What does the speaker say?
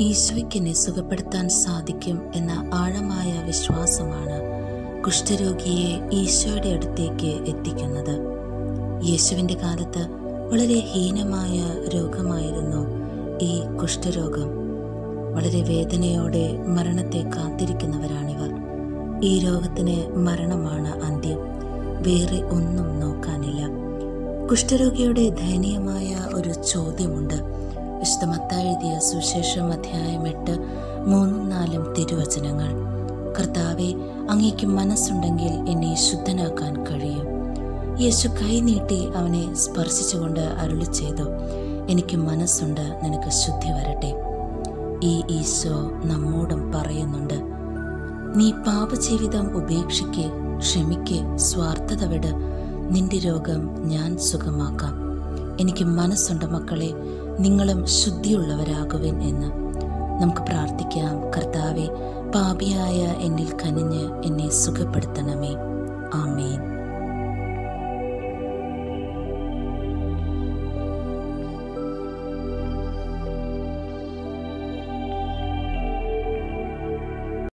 ഈശോയ്ക്ക് എന്നെ സുഖപ്പെടുത്താൻ സാധിക്കും എന്ന ആഴമായ വിശ്വാസമാണ് കുഷ്ഠരോഗിയെ ഈശോയുടെ അടുത്തേക്ക് എത്തിക്കുന്നത് യേശുവിൻ്റെ കാലത്ത് വളരെ ഹീനമായ രോഗമായിരുന്നു ഈ കുഷ്ഠരോഗം വളരെ വേദനയോടെ മരണത്തെ കാത്തിരിക്കുന്നവരാണിവർ ഈ രോഗത്തിന് മരണമാണ് അന്ത്യം വേറെ ഒന്നും നോക്കാനില്ല കുഷ്ഠരോഗിയുടെ ദയനീയമായ ഒരു ചോദ്യമുണ്ട് വിശുദ്ധ മത്തായി എഴുതിയ സുവിശേഷം അധ്യായം എട്ട് മൂന്നും നാലും തിരുവചനങ്ങൾ കർത്താവെ അങ്ങേക്ക് മനസ്സുണ്ടെങ്കിൽ എന്നെ ശുദ്ധനാക്കാൻ കഴിയും യേശു കൈനീട്ടി അവനെ സ്പർശിച്ചുകൊണ്ട് അരുളി ചെയ്തു എനിക്ക് മനസ്സുണ്ട് നിനക്ക് ശുദ്ധി വരട്ടെ ഈ ഈശോ നമ്മോടും പറയുന്നുണ്ട് നീ പാപജീവിതം ഉപേക്ഷിക്ക് ക്ഷമിക്ക് സ്വാർത്ഥത വിട് നിന്റെ രോഗം ഞാൻ സുഖമാക്കാം എനിക്ക് മനസ്സുണ്ട് മക്കളെ നിങ്ങളും ശുദ്ധിയുള്ളവരാകുവിൻ എന്ന് നമുക്ക് പ്രാർത്ഥിക്കാം കർത്താവെ പാപിയായ എന്നിൽ കനിഞ്ഞ് എന്നെ സുഖപ്പെടുത്തണമേ